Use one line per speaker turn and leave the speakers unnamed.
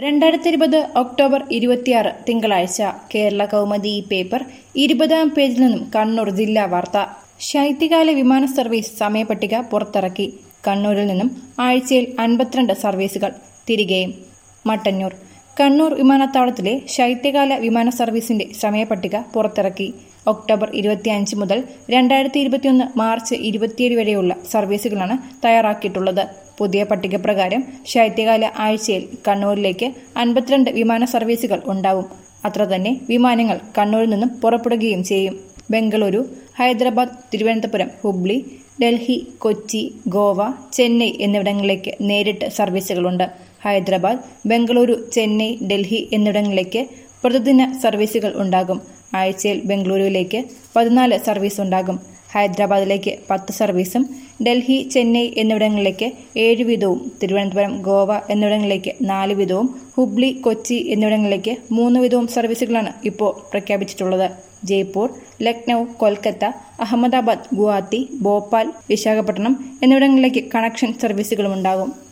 രണ്ടായിരത്തി ഇരുപത് ഒക്ടോബർ ഇരുപത്തിയാറ് തിങ്കളാഴ്ച കേരള കൗമുദി ഈ പേപ്പർ ഇരുപതാം പേജിൽ നിന്നും കണ്ണൂർ ജില്ലാ വാർത്ത ശൈത്യകാല വിമാന സർവീസ് സമയപട്ടിക പുറത്തിറക്കി കണ്ണൂരിൽ നിന്നും ആഴ്ചയിൽ അൻപത്തിരണ്ട് സർവീസുകൾ തിരികെയും മട്ടന്നൂർ കണ്ണൂർ വിമാനത്താവളത്തിലെ ശൈത്യകാല വിമാന സർവീസിന്റെ സമയപട്ടിക പുറത്തിറക്കി ഒക്ടോബർ ഇരുപത്തിയഞ്ച് മുതൽ രണ്ടായിരത്തി ഇരുപത്തിയൊന്ന് മാർച്ച് ഇരുപത്തിയേഴ് വരെയുള്ള സർവീസുകളാണ് തയ്യാറാക്കിയിട്ടുള്ളത് പുതിയ പട്ടിക പ്രകാരം ശൈത്യകാല ആഴ്ചയിൽ കണ്ണൂരിലേക്ക് അൻപത്തിരണ്ട് വിമാന സർവീസുകൾ ഉണ്ടാവും അത്ര തന്നെ വിമാനങ്ങൾ കണ്ണൂരിൽ നിന്നും പുറപ്പെടുകയും ചെയ്യും ബംഗളൂരു ഹൈദരാബാദ് തിരുവനന്തപുരം ഹുബ്ലി ഡൽഹി കൊച്ചി ഗോവ ചെന്നൈ എന്നിവിടങ്ങളിലേക്ക് നേരിട്ട് സർവീസുകളുണ്ട് ഹൈദരാബാദ് ബംഗളൂരു ചെന്നൈ ഡൽഹി എന്നിവിടങ്ങളിലേക്ക് പ്രതിദിന സർവീസുകൾ ഉണ്ടാകും ആഴ്ചയിൽ ബംഗളൂരുവിലേക്ക് പതിനാല് സർവീസ് ഉണ്ടാകും ഹൈദരാബാദിലേക്ക് പത്ത് സർവീസും ഡൽഹി ചെന്നൈ എന്നിവിടങ്ങളിലേക്ക് ഏഴ് വീതവും തിരുവനന്തപുരം ഗോവ എന്നിവിടങ്ങളിലേക്ക് നാല് വീതവും ഹുബ്ലി കൊച്ചി എന്നിവിടങ്ങളിലേക്ക് മൂന്ന് വീതവും സർവീസുകളാണ് ഇപ്പോൾ പ്രഖ്യാപിച്ചിട്ടുള്ളത് ജയ്പൂർ ലക്നൌ കൊൽക്കത്ത അഹമ്മദാബാദ് ഗുവാഹത്തി ഭോപ്പാൽ വിശാഖപട്ടണം എന്നിവിടങ്ങളിലേക്ക് കണക്ഷൻ സർവീസുകളും ഉണ്ടാകും